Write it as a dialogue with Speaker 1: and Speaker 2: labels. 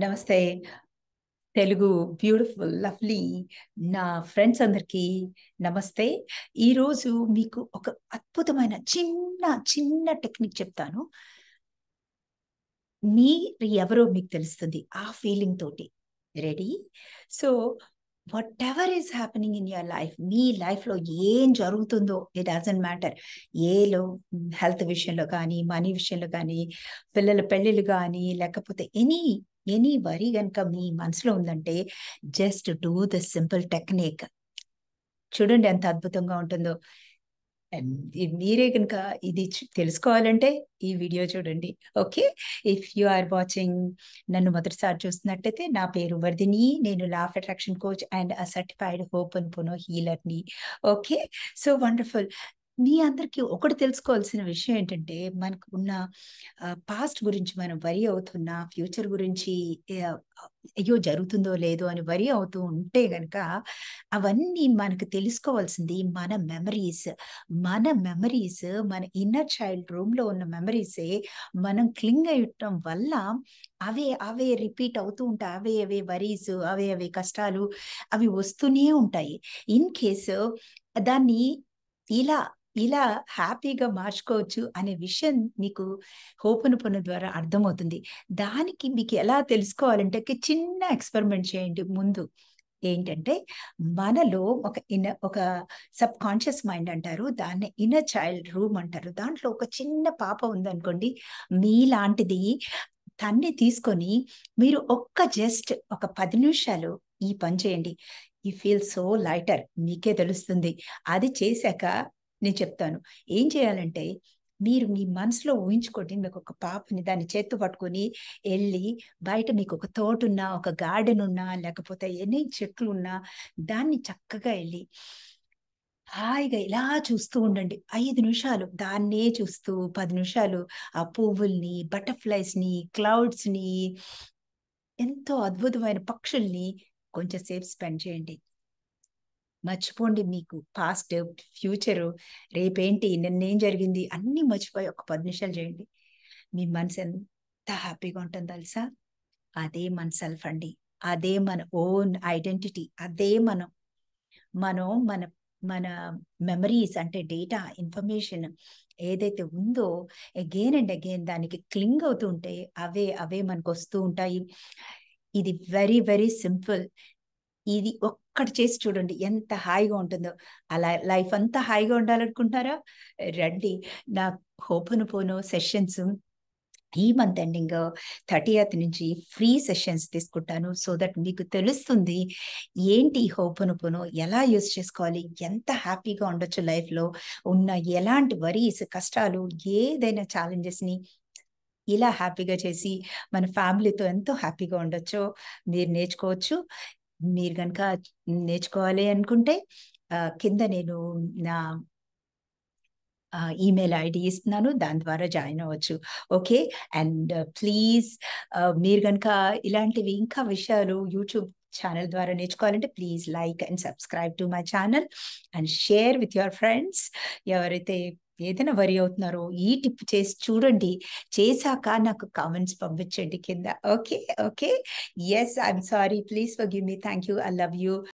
Speaker 1: నమస్తే. Telugu beautiful, lovely నా friends అందరికీ నమస్తే. ఈరోజు మీకు ఒక అద్భుతమైన చిన్న, చిన్న టెక్నిక్ చెప్తాను. మీరు ఎవరో మీకు తెలుస్తుంది. ఆ ఫీలింగ్ తోటి. Ready? So, whatever is happening in your life మీ లైఫ్‌లో ఏం జరుగుతుందో ఇట్ డజంట్ మ్యాటర్. ఏలో హెల్త్ విషయంలో కానీ, మనీ విషయంలో కానీ, పిల్లల పెళ్ళిళ్ళు గానీ, లేకపోతే ఎనీ, ఎనీ వరీ గనుక మీ మనసులో ఉందంటే just do the simple technique. చూడండి ఎంత అద్భుతంగా ఉంటుందో. అండ్ ఇది మీరే గనుక ఇది చ్ తెలుసుకోవాలంటే ఈ వీడియో చూడండి. Okay. If you are watching నన్ను మొదటిసారి చూస్తున్నట్టయితే నా పేరు వర్ధిని. నేను law of attraction coach and a certified ho'oponopono హీలర్‌ని. ఓకే. So wonderful. మీ అందరికీ ఒకటి తెలుసుకోవాల్సిన విషయం ఏంటంటే మనకు ఉన్న ఆహ్, పాస్ట్ గురించి మనం వరీ అవుతున్నా, ఫ్యూచర్ గురించి ఆహ్, అయ్యో! జరుగుతుందో లేదో అని వరీ అవుతూ ఉంటే గనక అవన్నీ మనకు తెలుసుకోవాల్సింది మన మెమరీస్. మన మెమరీస్ మన ఇన్నర్ చైల్డ్ రూమ్‌లో ఉన్న మెమరీసే మనం క్లింగ్ అయ్యుండటం వల్ల అవే, అవే రిపీట్ అవుతూ ఉంటాయి. అవే, అవే వరీస్, అవే, అవే కష్టాలు అవి వస్తూనే ఉంటాయి. ఇన్ కేస్ దాన్ని ఇలా, ఇలా హ్యాపీగా మార్చుకోవచ్చు అనే విషయం మీకు హోపోనోపోనో ద్వారా అర్థమవుతుంది. దానికి మీకు ఎలా తెలుసుకోవాలంటే ఒక చిన్న ఎక్స్‌పెరిమెంట్ చేయండి ముందు. ఏంటంటే మనలో ఒక ఇన్నర్ ఒక సబ్‌కాన్షియస్ మైండ్ అంటారు. దాన్ని ఇన్నర్ చైల్డ్ రూమ్ అంటారు. దాంట్లో ఒక చిన్న పాప ఉందనుకోండి. మీలాంటిది తన్ని తీసుకొని మీరు ఒక్క జస్ట్ ఒక 10 నిమిషాలు ఈ పని చేయండి. యూ ఫీల్ సో లైటర్ మీకే తెలుస్తుంది. అది చేశాక నేను చెప్తాను. ఏం చేయాలంటే మీరు మీ మనసులో ఊహించుకోండి మీకొక పాపని దాన్ని చేత్తో పట్టుకొని ఎళ్లి బయట మీకొక తోటున్నా, ఒక గార్డెన్ ఉన్నా, లేకపోతే ఎన్ని చెట్లున్నా దాన్ని చక్కగా ఎళ్లి హాయిగా ఇలా చూస్తూ ఉండండి. 5 నిమిషాలు దాన్నే చూస్తూ 10 నిమిషాలు ఆ పువ్వుల్ని, బటర్‌ఫ్లైస్‌ని, క్లౌడ్స్‌ని ఎంతో అద్భుతమైన పక్షుల్ని కొంచెం సేపు స్పెండ్ చేయండి. మర్చిపోండి మీకు పాస్ట్, ఫ్యూచరు, రేపేంటి, నిన్నేం జరిగింది అన్నీ మర్చిపోయి ఒక 10 నిమిషాలు చేయండి. మీ మనసు ఎంత హ్యాపీగా ఉంటుందో తెలుసా? అదే మన సెల్ఫ్ అండి. అదే మన ఓన్ ఐడెంటిటీ. అదే మనం. మనం మన, మన మెమరీస్ అంటే డేటా, ఇన్ఫర్మేషన్ ఏదైతే ఉందో అగైన్ అండ్ అగైన్ దానికి క్లింగ్ అవుతూ ఉంటే అవే, అవే మనకొస్తూ ఉంటాయి. ఇది వెరీ, వెరీ సింపుల్. ఇది ఒక్కటి చేసి చూడండి ఎంత హాయిగా ఉంటుందో. అలా లైఫ్ అంతా హాయిగా ఉండాలనుకుంటున్నారా? రండి. నా హోపోనోపోనో సెషన్స్ ఈ మంత్ ఎండింగ్ 30థ్ నుంచి ఫ్రీ సెషన్స్ తీసుకుంటాను. సో దట్ మీకు తెలుస్తుంది. ఏంటి హోపోనోపోనో ఎలా యూజ్ చేసుకోవాలి? ఎంత హ్యాపీగా ఉండొచ్చు లైఫ్‌లో ఉన్న ఎలాంటి వరీస్, కష్టాలు ఏదైనా ఛాలెంజెస్‌ని ఇలా హ్యాపీగా చేసి మన ఫ్యామిలీతో ఎంతో హ్యాపీగా ఉండొచ్చో మీరు నేర్చుకోవచ్చు. మీరు గనుక నేర్చుకోవాలి అనుకుంటే ఆహ్, కింద నేను నా ఆహ్, ఈమెయిల్ ఐడీ ఇస్తున్నాను. దాని ద్వారా జాయిన్ అవ్వచ్చు. ఓకే. అండ్ ప్లీజ్ ఆహ్, మీరు గనుక ఇలాంటివి ఇంకా విషయాలు యూట్యూబ్ ఛానెల్ ద్వారా నేర్చుకోవాలంటే please like and subscribe to my channel and share with your friends. ఎవరైతే ఏదైనా వరీ అవుతున్నారో ఈ టిప్ చేసి చూడండి. చేశాక నాకు కామెంట్స్ పంపించండి కింద. Okay. Okay. Yes. I am sorry. Please forgive me. Thank you. I love you.